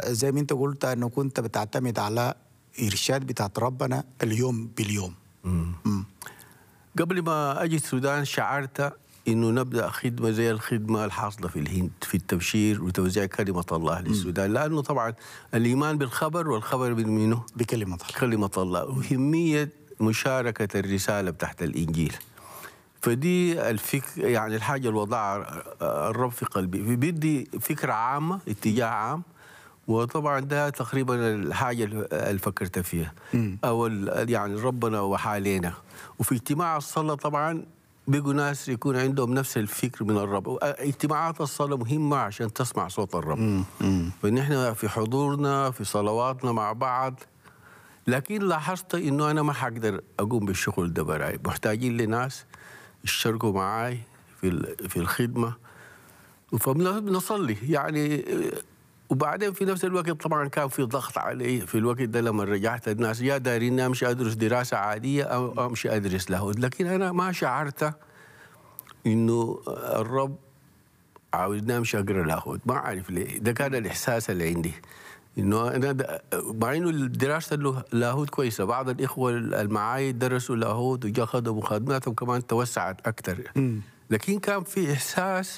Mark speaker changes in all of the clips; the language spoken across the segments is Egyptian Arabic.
Speaker 1: زي ما انت قلت انه كنت بتعتمد على ارشاد بتاعت ربنا اليوم باليوم مم.
Speaker 2: قبل ما اجي السودان شعرت انه نبدا خدمه زي الخدمه الحاصله في الهند في التبشير وتوزيع كلمه الله للسودان لانه طبعا الايمان بالخبر والخبر من منه
Speaker 1: بكلمه الله
Speaker 2: كلمه الله وهميه مشاركه الرساله تحت الانجيل فدي الفكر يعني الحاجه اللي وضعها الرب في قلبي بيدي فكره عامه اتجاه عام وطبعا ده تقريبا الحاجه اللي فكرت فيها او ال- يعني ربنا وحالينا وفي اجتماع الصلاه طبعا بيجوا ناس يكون عندهم نفس الفكر من الرب اجتماعات الصلاه مهمه عشان تسمع صوت الرب فنحن في حضورنا في صلواتنا مع بعض لكن لاحظت انه انا ما حقدر اقوم بالشغل ده براي محتاجين لناس يشتركوا معاي في ال- في الخدمه فبنصلي يعني وبعدين في نفس الوقت طبعا كان في ضغط علي في الوقت ده لما رجعت الناس يا دارين امشي ادرس دراسه عاديه او امشي ادرس لاهوت لكن انا ما شعرت انه الرب عاوزني امشي اقرا لاهوت ما اعرف ليه ده كان الاحساس اللي عندي انه انا د- مع انه دراسه الله- اللاهوت كويسه بعض الاخوه المعاي درسوا لاهوت وجا خدموا خدماتهم كمان توسعت اكثر لكن كان في احساس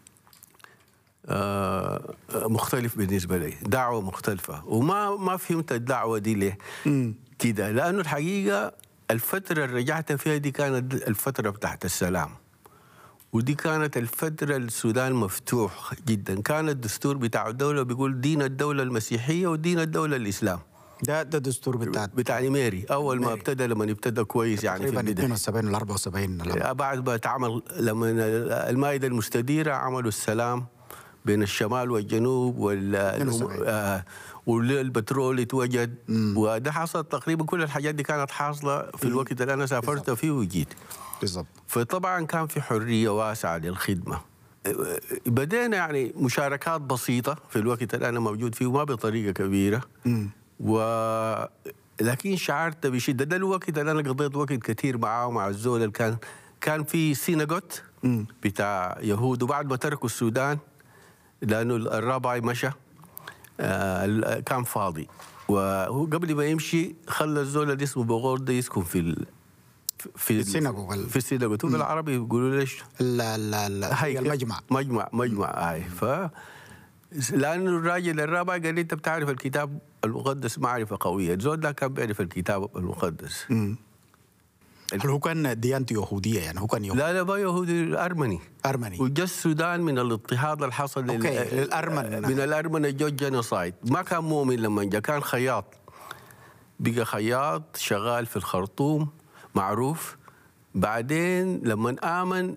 Speaker 2: آه، مختلف بالنسبه لي دعوه مختلفه وما ما فهمت الدعوه دي ليه كده لانه الحقيقه الفتره اللي رجعت فيها دي كانت الفتره بتاعت السلام ودي كانت الفترة السودان مفتوح جدا كان الدستور بتاع الدولة بيقول دين الدولة المسيحية ودين الدولة الإسلام
Speaker 1: ده ده الدستور بتاعت
Speaker 2: بتاع ميري أول ما
Speaker 1: ميري.
Speaker 2: ابتدى لما ابتدى كويس يعني في
Speaker 1: تقريبا
Speaker 2: البداية
Speaker 1: 72 ولا 74 لا.
Speaker 2: بعد ما تعمل لما المائدة المستديرة عملوا السلام بين الشمال والجنوب وال
Speaker 1: 72.
Speaker 2: آه، والبترول اتوجد وده حصل تقريبا كل الحاجات دي كانت حاصلة في الوقت اللي أنا سافرت فيه وجيت
Speaker 1: بالضبط
Speaker 2: فطبعا كان في حريه واسعه للخدمه بدينا يعني مشاركات بسيطه في الوقت اللي انا موجود فيه وما بطريقه كبيره و لكن شعرت بشده ده الوقت اللي انا قضيت وقت كثير معاه مع الزول اللي كان كان في سيناغوت بتاع يهود وبعد ما تركوا السودان لانه الرابعي مشى آه، كان فاضي وهو قبل ما يمشي خلى الزول اللي اسمه بغور ده يسكن في ال... في
Speaker 1: السيناغوغ ال-
Speaker 2: في السيناغوغ هو بالعربي بيقولوا ليش
Speaker 1: لا لا لا هي المجمع
Speaker 2: مجمع مجمع اي ف لانه الراجل الرابع قال لي انت بتعرف الكتاب المقدس معرفه قويه الزول ده كان بيعرف الكتاب المقدس
Speaker 1: هل هو كان ديانته يهوديه يعني هو كان يهودي
Speaker 2: لا لا ما يهودي ارمني
Speaker 1: ارمني
Speaker 2: وجا السودان من الاضطهاد اللي حصل لل-
Speaker 1: أوكي، للأرمن.
Speaker 2: من الارمن جو جينوسايد ما كان مؤمن لما جا كان خياط بقى خياط شغال في الخرطوم معروف بعدين لما امن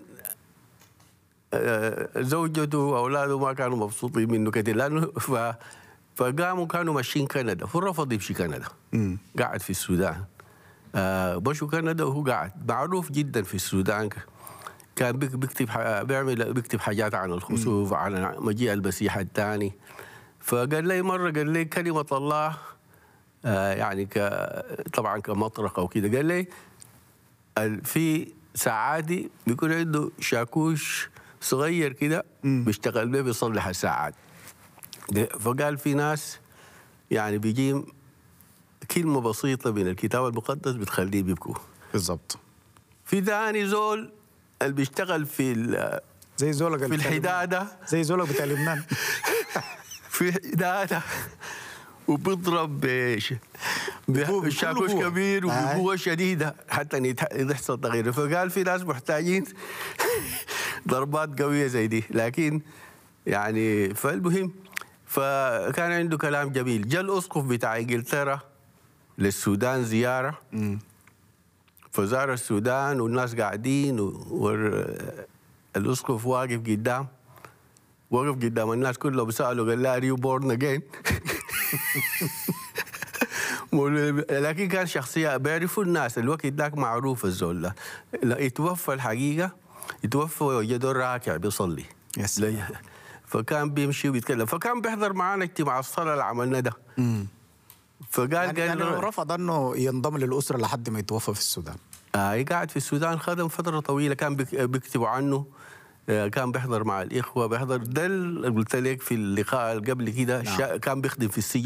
Speaker 2: آه، زوجته واولاده ما كانوا مبسوطين منه كثير لانه ف فقاموا كانوا ماشيين كندا فرفض يمشي كندا قاعد في السودان آه مشوا كندا وهو قاعد معروف جدا في السودان ك- كان بيك- بيكتب ح- بيعمل بيكتب حاجات عن الخسوف عن مجيء المسيح الثاني فقال لي مره قال لي كلمه الله آه يعني ك طبعا كمطرقه وكده قال لي ال- في ساعاتي بيكون عنده شاكوش صغير كده بيشتغل به بيصلح الساعات ده- فقال في ناس يعني بيجي كلمة بسيطة من الكتاب المقدس بتخليه يبكوا
Speaker 1: بالضبط
Speaker 2: في ثاني زول اللي بيشتغل في ال-
Speaker 1: زي زولك
Speaker 2: في الحدادة
Speaker 1: زي زولك بتاع لبنان
Speaker 2: في حدادة وبيضرب بش
Speaker 1: بقوة-
Speaker 2: بشاكوش
Speaker 1: بكل قوة.
Speaker 2: كبير
Speaker 1: آه.
Speaker 2: وبقوة شديدة حتى إن يتح- يحصل تغيير فقال في ناس محتاجين ضربات قوية زي دي لكن يعني فالمهم فكان عنده كلام جميل جاء الأسقف بتاع إنجلترا للسودان زيارة فزار السودان والناس قاعدين والأسقف واقف قدام وقف قدام الناس كلهم سألوا قال لا يو بورن اجين لكن كان شخصية بيعرفوا الناس الوقت ذاك معروف الزول ده لا يتوفى الحقيقة يتوفى وجده راكع بيصلي
Speaker 1: يا سلام.
Speaker 2: لا- فكان بيمشي وبيتكلم فكان بيحضر معانا اجتماع الصلاة اللي عملنا ده فقال
Speaker 1: يعني,
Speaker 2: قال
Speaker 1: يعني
Speaker 2: له-
Speaker 1: رفض انه ينضم للاسره لحد ما يتوفى في السودان
Speaker 2: آه قاعد في السودان خدم فترة طويلة كان بيك- بيكتبوا عنه آه، كان بيحضر مع الاخوه بيحضر ده اللي قلت لك في اللقاء اللي قبل كده
Speaker 1: نعم.
Speaker 2: شا- كان بيخدم في السجن